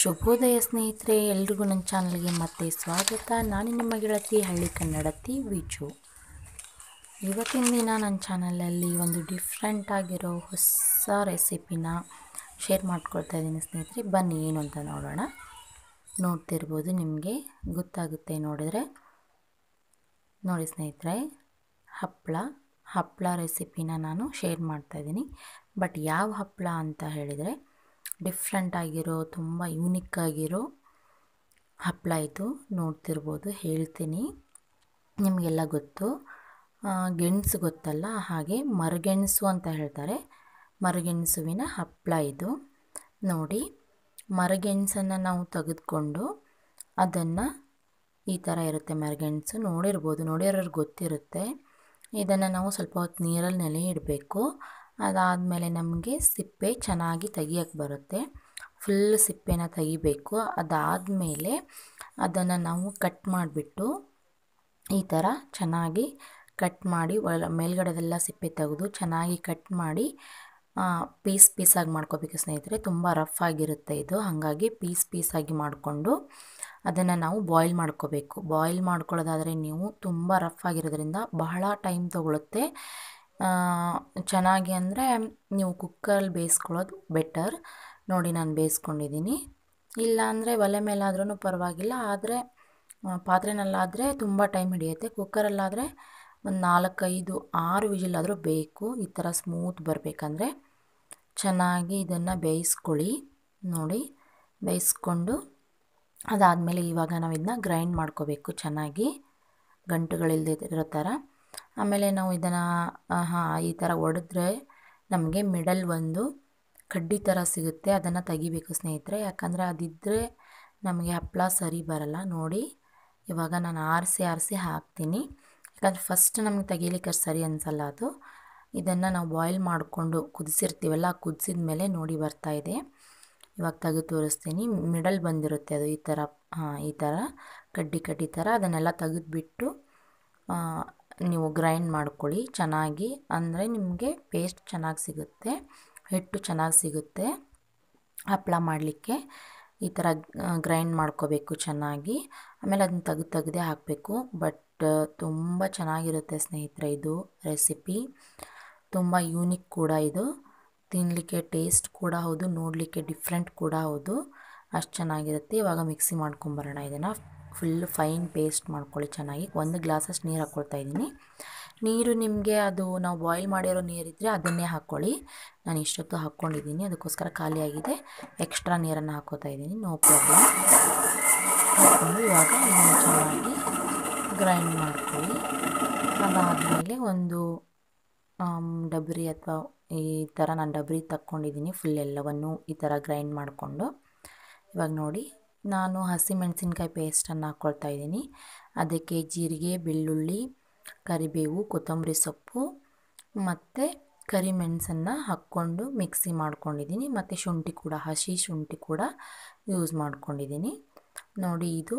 ಶುಭೋದಯ ಸ್ನೇಹಿತರೆ ಎಲ್ರಿಗೂ ನನ್ನ ಚಾನಲ್ಗೆ ಮತ್ತೆ ಸ್ವಾಗತ ನಾನು ನಿಮ್ಮ ಗೆಳತಿ ಹಳ್ಳಿ ಕನ್ನಡತಿ ವಿಜು ಇವತ್ತಿನ ದಿನ ನನ್ನ ಚಾನಲಲ್ಲಿ ಒಂದು ಡಿಫ್ರೆಂಟ್ ಆಗಿರೋ ಹೊಸ ರೆಸಿಪಿನ ಶೇರ್ ಮಾಡ್ಕೊಳ್ತಾ ಇದ್ದೀನಿ ಸ್ನೇಹಿತರೆ ಬನ್ನಿ ಏನು ಅಂತ ನೋಡೋಣ ನೋಡ್ತಿರ್ಬೋದು ನಿಮಗೆ ಗೊತ್ತಾಗುತ್ತೆ ನೋಡಿದರೆ ನೋಡಿ ಸ್ನೇಹಿತರೆ ಹಪ್ಪಳ ಹಪ್ಪಳ ರೆಸಿಪಿನ ನಾನು ಶೇರ್ ಮಾಡ್ತಾಯಿದ್ದೀನಿ ಬಟ್ ಯಾವ ಹಪ್ಪಳ ಅಂತ ಹೇಳಿದರೆ ಡಿಫ್ರೆಂಟ್ ಆಗಿರೋ ತುಂಬ ಯೂನಿಕ್ ಆಗಿರೋ ಹಪ್ಪಳ ಇದು ನೋಡ್ತಿರ್ಬೋದು ಹೇಳ್ತೀನಿ ನಿಮಗೆಲ್ಲ ಗೊತ್ತು ಗೆಣಸು ಗೊತ್ತಲ್ಲ ಹಾಗೆ ಮರಗೆಣಸು ಅಂತ ಹೇಳ್ತಾರೆ ಮರಗೆಣಸುವಿನ ಹಪ್ಪಳ ಇದು ನೋಡಿ ಮರಗೆಣಸನ್ನು ನಾವು ತೆಗೆದುಕೊಂಡು ಅದನ್ನು ಈ ಥರ ಇರುತ್ತೆ ಮರಗೆಣಸು ನೋಡಿರ್ಬೋದು ನೋಡಿರೋರು ಗೊತ್ತಿರುತ್ತೆ ಇದನ್ನು ನಾವು ಸ್ವಲ್ಪ ಹೊತ್ತು ನೀರಲ್ಲಿ ನೆನೆ ಇಡಬೇಕು ಅದಾದಮೇಲೆ ನಮಗೆ ಸಿಪ್ಪೆ ಚೆನ್ನಾಗಿ ತೆಗಿಯೋಕ್ಕೆ ಬರುತ್ತೆ ಫುಲ್ ಸಿಪ್ಪೆನ ತೆಗಿಬೇಕು ಅದಾದಮೇಲೆ ಅದನ್ನು ನಾವು ಕಟ್ ಮಾಡಿಬಿಟ್ಟು ಈ ಥರ ಚೆನ್ನಾಗಿ ಕಟ್ ಮಾಡಿ ಒಳ ಮೇಲ್ಗಡೆದೆಲ್ಲ ಸಿಪ್ಪೆ ತೆಗೆದು ಚೆನ್ನಾಗಿ ಕಟ್ ಮಾಡಿ ಪೀಸ್ ಪೀಸಾಗಿ ಮಾಡ್ಕೋಬೇಕು ಸ್ನೇಹಿತರೆ ತುಂಬ ರಫ್ ಆಗಿರುತ್ತೆ ಇದು ಹಾಗಾಗಿ ಪೀಸ್ ಪೀಸಾಗಿ ಮಾಡಿಕೊಂಡು ಅದನ್ನು ನಾವು ಬಾಯ್ಲ್ ಮಾಡ್ಕೋಬೇಕು ಬಾಯ್ಲ್ ಮಾಡ್ಕೊಳ್ಳೋದಾದರೆ ನೀವು ತುಂಬ ರಫ್ ಆಗಿರೋದ್ರಿಂದ ಬಹಳ ಟೈಮ್ ತೊಗೊಳುತ್ತೆ ಚೆನ್ನಾಗಿ ಅಂದರೆ ನೀವು ಕುಕ್ಕರಲ್ಲಿ ಬೇಯಿಸ್ಕೊಳ್ಳೋದು ಬೆಟರ್ ನೋಡಿ ನಾನು ಬೇಯಿಸ್ಕೊಂಡಿದ್ದೀನಿ ಇಲ್ಲ ಅಂದರೆ ಒಲೆ ಮೇಲಾದ್ರೂ ಪರವಾಗಿಲ್ಲ ಆದರೆ ಪಾತ್ರೆನಲ್ಲಾದರೆ ತುಂಬ ಟೈಮ್ ಹಿಡಿಯುತ್ತೆ ಕುಕ್ಕರಲ್ಲಾದರೆ ಒಂದು ನಾಲ್ಕೈದು ಆರು ವಿಜಿಲಾದರೂ ಬೇಕು ಈ ಥರ ಸ್ಮೂತ್ ಬರಬೇಕಂದ್ರೆ ಚೆನ್ನಾಗಿ ಇದನ್ನು ಬೇಯಿಸ್ಕೊಳ್ಳಿ ನೋಡಿ ಬೇಯಿಸ್ಕೊಂಡು ಅದಾದಮೇಲೆ ಇವಾಗ ನಾವು ಇದನ್ನ ಗ್ರೈಂಡ್ ಮಾಡ್ಕೋಬೇಕು ಚೆನ್ನಾಗಿ ಗಂಟುಗಳಿಲ್ಲದೆ ಇರೋ ಥರ ಆಮೇಲೆ ನಾವು ಇದನ್ನು ಹಾಂ ಈ ಥರ ಒಡೆದ್ರೆ ನಮಗೆ ಮಿಡಲ್ ಒಂದು ಕಡ್ಡಿ ಥರ ಸಿಗುತ್ತೆ ಅದನ್ನು ತೆಗಿಬೇಕು ಸ್ನೇಹಿತರೆ ಯಾಕಂದರೆ ಅದಿದ್ದರೆ ನಮಗೆ ಹಪ್ಪಳ ಸರಿ ಬರಲ್ಲ ನೋಡಿ ಇವಾಗ ನಾನು ಆರಿಸಿ ಆರಿಸಿ ಹಾಕ್ತೀನಿ ಯಾಕಂದರೆ ಫಸ್ಟ್ ನಮಗೆ ತೆಗಿಲಿಕ್ಕೆ ಸರಿ ಅನಿಸಲ್ಲ ಅದು ಇದನ್ನು ನಾವು ಬಾಯ್ಲ್ ಮಾಡಿಕೊಂಡು ಕುದಿಸಿರ್ತೀವಲ್ಲ ಕುದಿಸಿದ ಮೇಲೆ ನೋಡಿ ಬರ್ತಾ ಇದೆ ಇವಾಗ ತೆಗೆದು ತೋರಿಸ್ತೀನಿ ಮಿಡಲ್ ಬಂದಿರುತ್ತೆ ಅದು ಈ ಥರ ಹಾಂ ಈ ಥರ ಕಡ್ಡಿ ಕಡ್ಡಿ ಥರ ಅದನ್ನೆಲ್ಲ ತೆಗೆದುಬಿಟ್ಟು ನೀವು ಗ್ರೈಂಡ್ ಮಾಡ್ಕೊಳ್ಳಿ ಚೆನ್ನಾಗಿ ಅಂದರೆ ನಿಮಗೆ ಪೇಸ್ಟ್ ಚೆನ್ನಾಗಿ ಸಿಗುತ್ತೆ ಹಿಟ್ಟು ಚೆನ್ನಾಗಿ ಸಿಗುತ್ತೆ ಹಪ್ಪಳ ಮಾಡಲಿಕ್ಕೆ ಈ ಥರ ಗ್ರೈಂಡ್ ಮಾಡ್ಕೋಬೇಕು ಚೆನ್ನಾಗಿ ಆಮೇಲೆ ಅದನ್ನ ತೆಗೆದು ತೆಗೆದೇ ಹಾಕಬೇಕು ಬಟ್ ತುಂಬ ಚೆನ್ನಾಗಿರುತ್ತೆ ಸ್ನೇಹಿತರೆ ಇದು ರೆಸಿಪಿ ತುಂಬ ಯೂನಿಕ್ ಕೂಡ ಇದು ತಿನ್ನಲಿಕ್ಕೆ ಟೇಸ್ಟ್ ಕೂಡ ಹೌದು ನೋಡಲಿಕ್ಕೆ ಡಿಫ್ರೆಂಟ್ ಕೂಡ ಹೌದು ಅಷ್ಟು ಚೆನ್ನಾಗಿರುತ್ತೆ ಇವಾಗ ಮಿಕ್ಸಿ ಮಾಡ್ಕೊಂಬರೋಣ ಇದನ್ನು ಫುಲ್ ಫೈನ್ ಪೇಸ್ಟ್ ಮಾಡ್ಕೊಳ್ಳಿ ಚೆನ್ನಾಗಿ ಒಂದು ಗ್ಲಾಸಷ್ಟು ನೀರು ಹಾಕ್ಕೊಳ್ತಾ ಇದ್ದೀನಿ ನೀರು ನಿಮಗೆ ಅದು ನಾವು ಬಾಯ್ಲ್ ಮಾಡಿರೋ ನೀರಿದ್ದರೆ ಅದನ್ನೇ ಹಾಕ್ಕೊಳ್ಳಿ ನಾನು ಇಷ್ಟೊತ್ತು ಹಾಕ್ಕೊಂಡಿದ್ದೀನಿ ಅದಕ್ಕೋಸ್ಕರ ಖಾಲಿಯಾಗಿದೆ ಎಕ್ಸ್ಟ್ರಾ ನೀರನ್ನು ಹಾಕೋತಾ ಇದ್ದೀನಿ ನೋ ಪ್ರಾಬ್ಲಮ್ ಹಾಕ್ಕೊಂಡು ಇವಾಗ ಇದನ್ನು ಚೆನ್ನಾಗಿ ಗ್ರೈಂಡ್ ಮಾಡ್ಕೊಳ್ಳಿ ಅದಾದಮೇಲೆ ಒಂದು ಡಬ್ರಿ ಅಥವಾ ಈ ಥರ ನಾನು ಡಬ್ರಿ ತಕ್ಕೊಂಡಿದ್ದೀನಿ ಫುಲ್ ಎಲ್ಲವನ್ನು ಈ ಥರ ಗ್ರೈಂಡ್ ಮಾಡಿಕೊಂಡು ಇವಾಗ ನೋಡಿ ನಾನು ಹಸಿಮೆಣಸಿನ್ಕಾಯಿ ಪೇಸ್ಟನ್ನು ಹಾಕ್ಕೊಳ್ತಾ ಇದ್ದೀನಿ ಅದಕ್ಕೆ ಜೀರಿಗೆ ಬೆಳ್ಳುಳ್ಳಿ ಕರಿಬೇವು ಕೊತ್ತಂಬರಿ ಸೊಪ್ಪು ಮತ್ತು ಕರಿಮೆಣಸನ್ನು ಹಾಕ್ಕೊಂಡು ಮಿಕ್ಸಿ ಮಾಡ್ಕೊಂಡಿದ್ದೀನಿ ಮತ್ತು ಶುಂಠಿ ಕೂಡ ಹಸಿ ಶುಂಠಿ ಕೂಡ ಯೂಸ್ ಮಾಡ್ಕೊಂಡಿದ್ದೀನಿ ನೋಡಿ ಇದು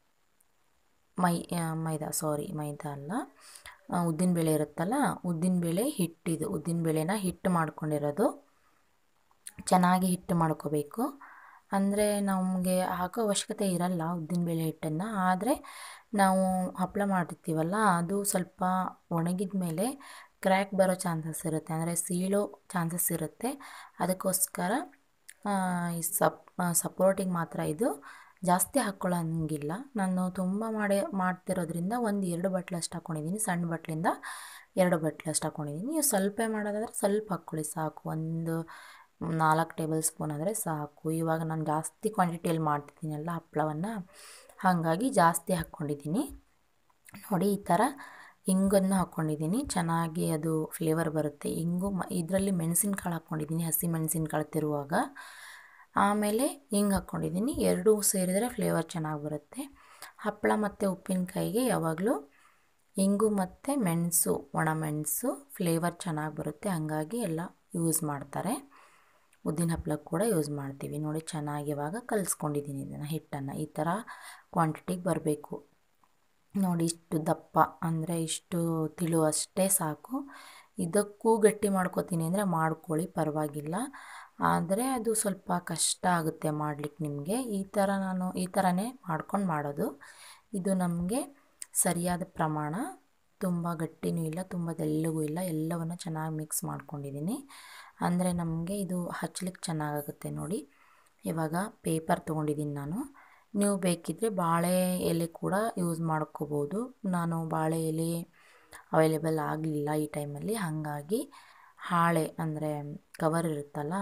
ಮೈ ಮೈದಾ ಸಾರಿ ಮೈದಾ ಅಲ್ಲ ಉದ್ದಿನಬೇಳೆ ಇರುತ್ತಲ್ಲ ಉದ್ದಿನಬೇಳೆ ಹಿಟ್ಟಿದು ಉದ್ದಿನಬೇಳೆನ ಹಿಟ್ಟು ಮಾಡ್ಕೊಂಡಿರೋದು ಚೆನ್ನಾಗಿ ಹಿಟ್ಟು ಮಾಡ್ಕೋಬೇಕು ಅಂದರೆ ನಮಗೆ ಹಾಕೋ ಅವಶ್ಯಕತೆ ಇರಲ್ಲ ಉದ್ದಿನಬೇಳೆ ಹಿಟ್ಟನ್ನು ಆದರೆ ನಾವು ಹಪ್ಪಳ ಮಾಡಿರ್ತೀವಲ್ಲ ಅದು ಸ್ವಲ್ಪ ಒಣಗಿದ ಮೇಲೆ ಕ್ರ್ಯಾಕ್ ಬರೋ ಚಾನ್ಸಸ್ ಇರುತ್ತೆ ಅಂದರೆ ಸೀಳೋ ಚಾನ್ಸಸ್ ಇರುತ್ತೆ ಅದಕ್ಕೋಸ್ಕರ ಈ ಸಪ್ ಸಪೋರ್ಟಿಗೆ ಮಾತ್ರ ಇದು ಜಾಸ್ತಿ ಹಾಕ್ಕೊಳ್ಳೋಂಗಿಲ್ಲ ನಾನು ತುಂಬ ಮಾಡಿ ಮಾಡ್ತಿರೋದ್ರಿಂದ ಒಂದು ಎರಡು ಬಟ್ಲಷ್ಟು ಹಾಕ್ಕೊಂಡಿದ್ದೀನಿ ಸಣ್ಣ ಬಟ್ಲಿಂದ ಎರಡು ಬಟ್ಲಷ್ಟು ಹಾಕ್ಕೊಂಡಿದ್ದೀನಿ ನೀವು ಸ್ವಲ್ಪ ಮಾಡೋದಾದರೆ ಸ್ವಲ್ಪ ಹಾಕ್ಕೊಳ್ಳಿ ಸಾಕು ಒಂದು ನಾಲ್ಕು ಟೇಬಲ್ ಸ್ಪೂನ್ ಆದರೆ ಸಾಕು ಇವಾಗ ನಾನು ಜಾಸ್ತಿ ಕ್ವಾಂಟಿಟಿಯಲ್ಲಿ ಮಾಡ್ತಿದ್ದೀನಲ್ಲ ಹಪ್ಪಳವನ್ನು ಹಾಗಾಗಿ ಜಾಸ್ತಿ ಹಾಕ್ಕೊಂಡಿದ್ದೀನಿ ನೋಡಿ ಈ ಥರ ಇಂಗನ್ನು ಹಾಕ್ಕೊಂಡಿದ್ದೀನಿ ಚೆನ್ನಾಗಿ ಅದು ಫ್ಲೇವರ್ ಬರುತ್ತೆ ಇಂಗು ಮ ಇದರಲ್ಲಿ ಮೆಣಸಿನ್ಕಾಳು ಹಾಕ್ಕೊಂಡಿದ್ದೀನಿ ಹಸಿ ಮೆಣಸಿನ್ಕಾಳು ತಿರುವಾಗ ಆಮೇಲೆ ಹಿಂಗೆ ಹಾಕ್ಕೊಂಡಿದ್ದೀನಿ ಎರಡೂ ಸೇರಿದರೆ ಫ್ಲೇವರ್ ಚೆನ್ನಾಗಿ ಬರುತ್ತೆ ಹಪ್ಪಳ ಮತ್ತು ಉಪ್ಪಿನಕಾಯಿಗೆ ಯಾವಾಗಲೂ ಇಂಗು ಮತ್ತು ಮೆಣಸು ಒಣಮೆಣಸು ಫ್ಲೇವರ್ ಚೆನ್ನಾಗಿ ಬರುತ್ತೆ ಹಾಗಾಗಿ ಎಲ್ಲ ಯೂಸ್ ಮಾಡ್ತಾರೆ ಉದ್ದಿನ ಹಪ್ಪಳಕ್ಕೆ ಕೂಡ ಯೂಸ್ ಮಾಡ್ತೀವಿ ನೋಡಿ ಚೆನ್ನಾಗಿ ಇವಾಗ ಕಲಿಸ್ಕೊಂಡಿದ್ದೀನಿ ಇದನ್ನು ಹಿಟ್ಟನ್ನು ಈ ಥರ ಕ್ವಾಂಟಿಟಿಗೆ ಬರಬೇಕು ನೋಡಿ ಇಷ್ಟು ದಪ್ಪ ಅಂದರೆ ಇಷ್ಟು ತಿಳು ಅಷ್ಟೇ ಸಾಕು ಇದಕ್ಕೂ ಗಟ್ಟಿ ಮಾಡ್ಕೋತೀನಿ ಅಂದರೆ ಮಾಡ್ಕೊಳ್ಳಿ ಪರವಾಗಿಲ್ಲ ಆದರೆ ಅದು ಸ್ವಲ್ಪ ಕಷ್ಟ ಆಗುತ್ತೆ ಮಾಡಲಿಕ್ಕೆ ನಿಮಗೆ ಈ ಥರ ನಾನು ಈ ಥರನೇ ಮಾಡ್ಕೊಂಡು ಮಾಡೋದು ಇದು ನಮಗೆ ಸರಿಯಾದ ಪ್ರಮಾಣ ತುಂಬ ಗಟ್ಟಿನೂ ಇಲ್ಲ ತುಂಬ ತೆಳ್ಳಗೂ ಇಲ್ಲ ಎಲ್ಲವನ್ನು ಚೆನ್ನಾಗಿ ಮಿಕ್ಸ್ ಮಾಡ್ಕೊಂಡಿದ್ದೀನಿ ಅಂದರೆ ನಮಗೆ ಇದು ಹಚ್ಲಿಕ್ಕೆ ಚೆನ್ನಾಗಾಗುತ್ತೆ ನೋಡಿ ಇವಾಗ ಪೇಪರ್ ತೊಗೊಂಡಿದ್ದೀನಿ ನಾನು ನೀವು ಬೇಕಿದ್ದರೆ ಬಾಳೆ ಎಲೆ ಕೂಡ ಯೂಸ್ ಮಾಡ್ಕೋಬೋದು ನಾನು ಬಾಳೆ ಎಲೆ ಅವೈಲೇಬಲ್ ಆಗಲಿಲ್ಲ ಈ ಟೈಮಲ್ಲಿ ಹಾಗಾಗಿ ಹಾಳೆ ಅಂದರೆ ಕವರ್ ಇರುತ್ತಲ್ಲ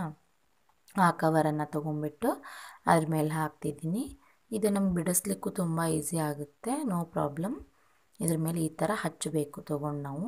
ಆ ಕವರನ್ನು ತೊಗೊಂಬಿಟ್ಟು ಅದ್ರ ಮೇಲೆ ಹಾಕ್ತಿದ್ದೀನಿ ಇದು ನಮ್ಗೆ ಬಿಡಿಸ್ಲಿಕ್ಕೂ ತುಂಬ ಈಸಿ ಆಗುತ್ತೆ ನೋ ಪ್ರಾಬ್ಲಮ್ ಇದ್ರ ಮೇಲೆ ಈ ಥರ ಹಚ್ಚಬೇಕು ತೊಗೊಂಡು ನಾವು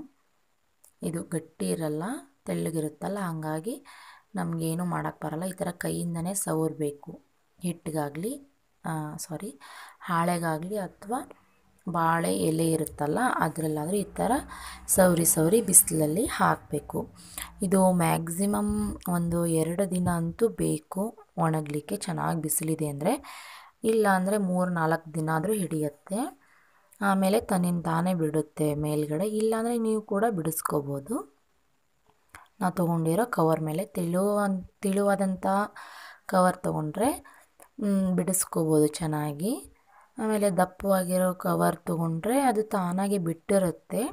ಇದು ಗಟ್ಟಿ ಇರಲ್ಲ ತೆಳ್ಳಗಿರುತ್ತಲ್ಲ ಹಾಗಾಗಿ ನಮಗೇನು ಮಾಡೋಕ್ಕೆ ಬರಲ್ಲ ಈ ಥರ ಕೈಯಿಂದನೇ ಸವರಬೇಕು ಹಿಟ್ಟಿಗಾಗಲಿ ಸಾರಿ ಹಾಳೆಗಾಗಲಿ ಅಥವಾ ಬಾಳೆ ಎಲೆ ಇರುತ್ತಲ್ಲ ಅದರಲ್ಲಾದರೆ ಈ ಥರ ಸವರಿ ಸವರಿ ಬಿಸಿಲಲ್ಲಿ ಹಾಕಬೇಕು ಇದು ಮ್ಯಾಕ್ಸಿಮಮ್ ಒಂದು ಎರಡು ದಿನ ಅಂತೂ ಬೇಕು ಒಣಗಲಿಕ್ಕೆ ಚೆನ್ನಾಗಿ ಬಿಸಿಲಿದೆ ಅಂದರೆ ಇಲ್ಲ ಅಂದರೆ ಮೂರು ನಾಲ್ಕು ದಿನ ಆದರೂ ಹಿಡಿಯುತ್ತೆ ಆಮೇಲೆ ತನ್ನಿಂದ ತಾನೇ ಬಿಡುತ್ತೆ ಮೇಲ್ಗಡೆ ಇಲ್ಲಾಂದರೆ ನೀವು ಕೂಡ ಬಿಡಿಸ್ಕೋಬೋದು ನಾವು ತೊಗೊಂಡಿರೋ ಕವರ್ ಮೇಲೆ ತೆಳುವ ತೆಳುವಾದಂಥ ಕವರ್ ತೊಗೊಂಡ್ರೆ ಬಿಡಿಸ್ಕೋಬೋದು ಚೆನ್ನಾಗಿ ಆಮೇಲೆ ದಪ್ಪವಾಗಿರೋ ಕವರ್ ತೊಗೊಂಡ್ರೆ ಅದು ತಾನಾಗೆ ಬಿಟ್ಟಿರುತ್ತೆ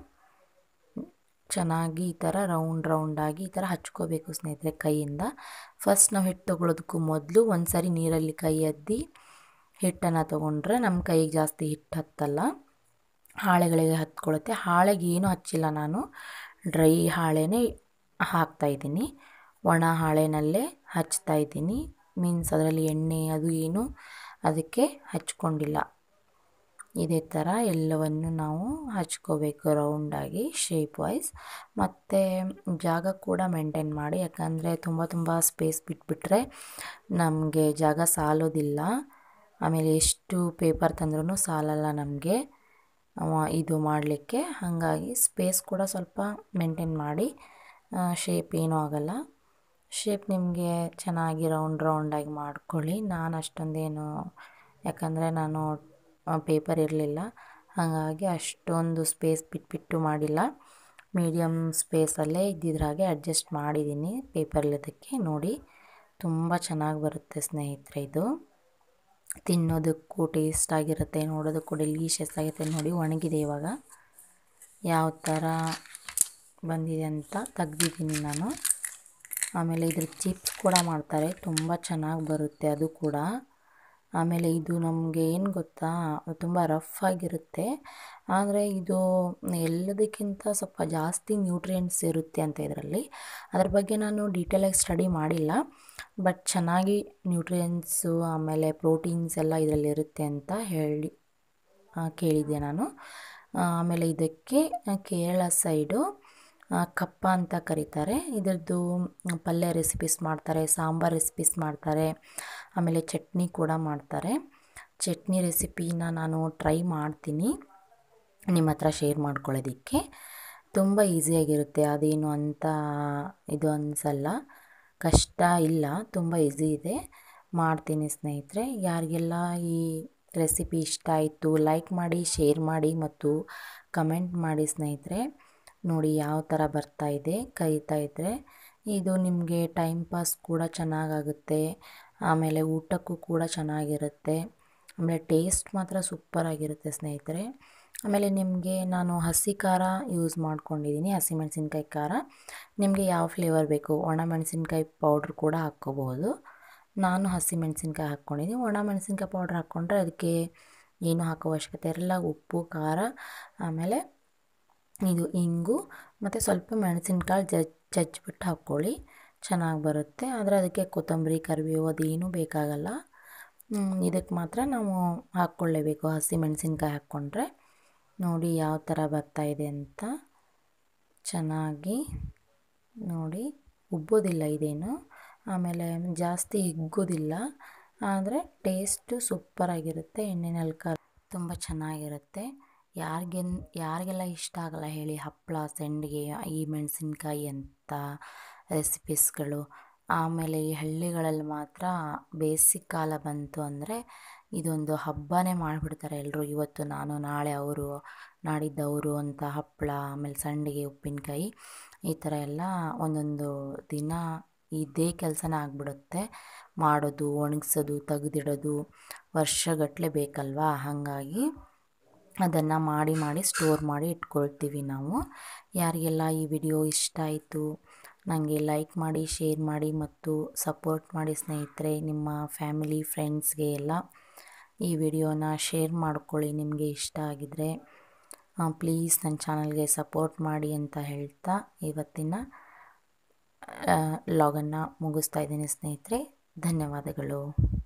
ಚೆನ್ನಾಗಿ ಈ ಥರ ರೌಂಡ್ ರೌಂಡಾಗಿ ಈ ಥರ ಹಚ್ಕೋಬೇಕು ಸ್ನೇಹಿತರೆ ಕೈಯಿಂದ ಫಸ್ಟ್ ನಾವು ಹಿಟ್ಟು ತೊಗೊಳೋದಕ್ಕೂ ಮೊದಲು ಒಂದು ಸಾರಿ ನೀರಲ್ಲಿ ಕೈ ಅದ್ದಿ ಹಿಟ್ಟನ್ನು ತೊಗೊಂಡ್ರೆ ನಮ್ಮ ಕೈಗೆ ಜಾಸ್ತಿ ಹಿಟ್ಟು ಹತ್ತಲ್ಲ ಹಾಳೆಗಳಿಗೆ ಹತ್ಕೊಳ್ಳುತ್ತೆ ಹಾಳೆಗೆ ಏನೂ ಹಚ್ಚಿಲ್ಲ ನಾನು ಡ್ರೈ ಹಾಳೆನೇ ಹಾಕ್ತಾಯಿದ್ದೀನಿ ಒಣ ಹಾಳೆನಲ್ಲೇ ಹಚ್ತಾಯಿದ್ದೀನಿ ಮೀನ್ಸ್ ಅದರಲ್ಲಿ ಎಣ್ಣೆ ಅದು ಏನು ಅದಕ್ಕೆ ಹಚ್ಕೊಂಡಿಲ್ಲ ಇದೇ ಥರ ಎಲ್ಲವನ್ನು ನಾವು ಹಚ್ಕೋಬೇಕು ರೌಂಡಾಗಿ ಶೇಪ್ ವೈಸ್ ಮತ್ತು ಜಾಗ ಕೂಡ ಮೇಂಟೈನ್ ಮಾಡಿ ಯಾಕಂದರೆ ತುಂಬ ತುಂಬ ಸ್ಪೇಸ್ ಬಿಟ್ಬಿಟ್ರೆ ನಮಗೆ ಜಾಗ ಸಾಲೋದಿಲ್ಲ ಆಮೇಲೆ ಎಷ್ಟು ಪೇಪರ್ ತಂದ್ರೂ ಸಾಲಲ್ಲ ನಮಗೆ ಇದು ಮಾಡಲಿಕ್ಕೆ ಹಾಗಾಗಿ ಸ್ಪೇಸ್ ಕೂಡ ಸ್ವಲ್ಪ ಮೇಂಟೈನ್ ಮಾಡಿ ಶೇಪ್ ಏನೂ ಆಗೋಲ್ಲ ಶೇಪ್ ನಿಮಗೆ ಚೆನ್ನಾಗಿ ರೌಂಡ್ ರೌಂಡಾಗಿ ಮಾಡ್ಕೊಳ್ಳಿ ನಾನು ಅಷ್ಟೊಂದೇನು ಯಾಕಂದರೆ ನಾನು ಪೇಪರ್ ಇರಲಿಲ್ಲ ಹಾಗಾಗಿ ಅಷ್ಟೊಂದು ಸ್ಪೇಸ್ ಬಿಟ್ಬಿಟ್ಟು ಮಾಡಿಲ್ಲ ಮೀಡಿಯಮ್ ಸ್ಪೇಸಲ್ಲೇ ಇದ್ದಿದ್ರಾಗೆ ಅಡ್ಜಸ್ಟ್ ಮಾಡಿದ್ದೀನಿ ಪೇಪರ್ ಇಲ್ಲದಕ್ಕೆ ನೋಡಿ ತುಂಬ ಚೆನ್ನಾಗಿ ಬರುತ್ತೆ ಸ್ನೇಹಿತರೆ ಇದು ತಿನ್ನೋದಕ್ಕೂ ಟೇಸ್ಟ್ ಆಗಿರುತ್ತೆ ನೋಡೋದಕ್ಕೂ ಡೆಲಿಷಿಯಸ್ ಆಗಿರುತ್ತೆ ನೋಡಿ ಒಣಗಿದೆ ಇವಾಗ ಯಾವ ಥರ ಬಂದಿದೆ ಅಂತ ತೆಗ್ದಿದ್ದೀನಿ ನಾನು ಆಮೇಲೆ ಇದ್ರ ಚಿಪ್ಸ್ ಕೂಡ ಮಾಡ್ತಾರೆ ತುಂಬ ಚೆನ್ನಾಗಿ ಬರುತ್ತೆ ಅದು ಕೂಡ ಆಮೇಲೆ ಇದು ನಮಗೆ ಏನು ಗೊತ್ತಾ ತುಂಬ ರಫ್ ಆಗಿರುತ್ತೆ ಆದರೆ ಇದು ಎಲ್ಲದಕ್ಕಿಂತ ಸ್ವಲ್ಪ ಜಾಸ್ತಿ ನ್ಯೂಟ್ರಿಯೆಂಟ್ಸ್ ಇರುತ್ತೆ ಅಂತ ಇದರಲ್ಲಿ ಅದ್ರ ಬಗ್ಗೆ ನಾನು ಡೀಟೇಲಾಗಿ ಸ್ಟಡಿ ಮಾಡಿಲ್ಲ ಬಟ್ ಚೆನ್ನಾಗಿ ನ್ಯೂಟ್ರಿಯೆಂಟ್ಸು ಆಮೇಲೆ ಪ್ರೋಟೀನ್ಸ್ ಎಲ್ಲ ಇದರಲ್ಲಿ ಇರುತ್ತೆ ಅಂತ ಹೇಳಿ ಕೇಳಿದ್ದೆ ನಾನು ಆಮೇಲೆ ಇದಕ್ಕೆ ಕೇರಳ ಸೈಡು ಕಪ್ಪ ಅಂತ ಕರೀತಾರೆ ಇದರದ್ದು ಪಲ್ಯ ರೆಸಿಪೀಸ್ ಮಾಡ್ತಾರೆ ಸಾಂಬಾರ್ ರೆಸಿಪೀಸ್ ಮಾಡ್ತಾರೆ ಆಮೇಲೆ ಚಟ್ನಿ ಕೂಡ ಮಾಡ್ತಾರೆ ಚಟ್ನಿ ರೆಸಿಪಿನ ನಾನು ಟ್ರೈ ಮಾಡ್ತೀನಿ ನಿಮ್ಮ ಹತ್ರ ಶೇರ್ ಮಾಡ್ಕೊಳ್ಳೋದಕ್ಕೆ ತುಂಬ ಈಸಿಯಾಗಿರುತ್ತೆ ಅದೇನು ಅಂತ ಇದು ಅನಿಸಲ್ಲ ಕಷ್ಟ ಇಲ್ಲ ತುಂಬ ಈಸಿ ಇದೆ ಮಾಡ್ತೀನಿ ಸ್ನೇಹಿತರೆ ಯಾರಿಗೆಲ್ಲ ಈ ರೆಸಿಪಿ ಇಷ್ಟ ಆಯಿತು ಲೈಕ್ ಮಾಡಿ ಶೇರ್ ಮಾಡಿ ಮತ್ತು ಕಮೆಂಟ್ ಮಾಡಿ ಸ್ನೇಹಿತರೆ ನೋಡಿ ಯಾವ ಥರ ಬರ್ತಾ ಇದೆ ಕರಿತಾ ಇದ್ದರೆ ಇದು ನಿಮಗೆ ಟೈಮ್ ಪಾಸ್ ಕೂಡ ಚೆನ್ನಾಗಾಗುತ್ತೆ ಆಮೇಲೆ ಊಟಕ್ಕೂ ಕೂಡ ಚೆನ್ನಾಗಿರುತ್ತೆ ಆಮೇಲೆ ಟೇಸ್ಟ್ ಮಾತ್ರ ಸೂಪರಾಗಿರುತ್ತೆ ಸ್ನೇಹಿತರೆ ಆಮೇಲೆ ನಿಮಗೆ ನಾನು ಹಸಿ ಖಾರ ಯೂಸ್ ಮಾಡ್ಕೊಂಡಿದ್ದೀನಿ ಹಸಿಮೆಣಸಿನ್ಕಾಯಿ ಖಾರ ನಿಮಗೆ ಯಾವ ಫ್ಲೇವರ್ ಬೇಕು ಒಣ ಮೆಣಸಿನ್ಕಾಯಿ ಪೌಡ್ರ್ ಕೂಡ ಹಾಕ್ಕೋಬೋದು ನಾನು ಹಸಿಮೆಣಸಿನ್ಕಾಯಿ ಹಾಕ್ಕೊಂಡಿದ್ದೀನಿ ಒಣ ಮೆಣಸಿನ್ಕಾಯಿ ಪೌಡ್ರ್ ಹಾಕ್ಕೊಂಡ್ರೆ ಅದಕ್ಕೆ ಏನು ಹಾಕೋ ಅವಶ್ಯಕತೆ ಇರಲ್ಲ ಉಪ್ಪು ಖಾರ ಆಮೇಲೆ ಇದು ಇಂಗು ಮತ್ತು ಸ್ವಲ್ಪ ಮೆಣಸಿನ್ಕಾಳು ಜಜ್ ಜಜ್ಜಿಬಿಟ್ಟು ಹಾಕ್ಕೊಳ್ಳಿ ಚೆನ್ನಾಗಿ ಬರುತ್ತೆ ಆದರೆ ಅದಕ್ಕೆ ಕೊತ್ತಂಬರಿ ಕರಿಬೇವು ಅದೇನೂ ಬೇಕಾಗಲ್ಲ ಇದಕ್ಕೆ ಮಾತ್ರ ನಾವು ಹಾಕ್ಕೊಳ್ಳೇಬೇಕು ಹಸಿ ಮೆಣಸಿನ್ಕಾಯಿ ಹಾಕ್ಕೊಂಡ್ರೆ ನೋಡಿ ಯಾವ ಥರ ಬರ್ತಾಯಿದೆ ಅಂತ ಚೆನ್ನಾಗಿ ನೋಡಿ ಉಬ್ಬೋದಿಲ್ಲ ಇದೇನು ಆಮೇಲೆ ಜಾಸ್ತಿ ಹಿಗ್ಗೋದಿಲ್ಲ ಆದರೆ ಟೇಸ್ಟು ಸೂಪರಾಗಿರುತ್ತೆ ಎಣ್ಣೆನಲ್ಲಿ ಕರ್ ತುಂಬ ಚೆನ್ನಾಗಿರುತ್ತೆ ಯಾರಿಗೆನ್ ಯಾರಿಗೆಲ್ಲ ಇಷ್ಟ ಆಗಲ್ಲ ಹೇಳಿ ಹಪ್ಪಳ ಸಂಡಿಗೆ ಈ ಮೆಣಸಿನ್ಕಾಯಿ ಅಂತ ರೆಸಿಪೀಸ್ಗಳು ಆಮೇಲೆ ಈ ಹಳ್ಳಿಗಳಲ್ಲಿ ಮಾತ್ರ ಬೇಸಿಗೆ ಕಾಲ ಬಂತು ಅಂದರೆ ಇದೊಂದು ಹಬ್ಬನೇ ಮಾಡಿಬಿಡ್ತಾರೆ ಎಲ್ಲರೂ ಇವತ್ತು ನಾನು ನಾಳೆ ಅವರು ನಾಡಿದ್ದವರು ಅಂತ ಹಪ್ಪಳ ಆಮೇಲೆ ಸಂಡಿಗೆ ಉಪ್ಪಿನಕಾಯಿ ಈ ಥರ ಎಲ್ಲ ಒಂದೊಂದು ದಿನ ಇದೇ ಕೆಲಸನೇ ಆಗಿಬಿಡುತ್ತೆ ಮಾಡೋದು ಒಣಗಿಸೋದು ತೆಗೆದಿಡೋದು ವರ್ಷಗಟ್ಟಲೆ ಬೇಕಲ್ವಾ ಹಾಗಾಗಿ ಅದನ್ನು ಮಾಡಿ ಮಾಡಿ ಸ್ಟೋರ್ ಮಾಡಿ ಇಟ್ಕೊಳ್ತೀವಿ ನಾವು ಯಾರಿಗೆಲ್ಲ ಈ ವಿಡಿಯೋ ಇಷ್ಟ ಆಯಿತು ನನಗೆ ಲೈಕ್ ಮಾಡಿ ಶೇರ್ ಮಾಡಿ ಮತ್ತು ಸಪೋರ್ಟ್ ಮಾಡಿ ಸ್ನೇಹಿತರೆ ನಿಮ್ಮ ಫ್ಯಾಮಿಲಿ ಫ್ರೆಂಡ್ಸ್ಗೆ ಎಲ್ಲ ಈ ವಿಡಿಯೋನ ಶೇರ್ ಮಾಡ್ಕೊಳ್ಳಿ ನಿಮಗೆ ಇಷ್ಟ ಆಗಿದರೆ ಪ್ಲೀಸ್ ನನ್ನ ಚಾನಲ್ಗೆ ಸಪೋರ್ಟ್ ಮಾಡಿ ಅಂತ ಹೇಳ್ತಾ ಇವತ್ತಿನ ಲಾಗನ್ನು ಮುಗಿಸ್ತಾ ಇದ್ದೀನಿ ಸ್ನೇಹಿತರೆ ಧನ್ಯವಾದಗಳು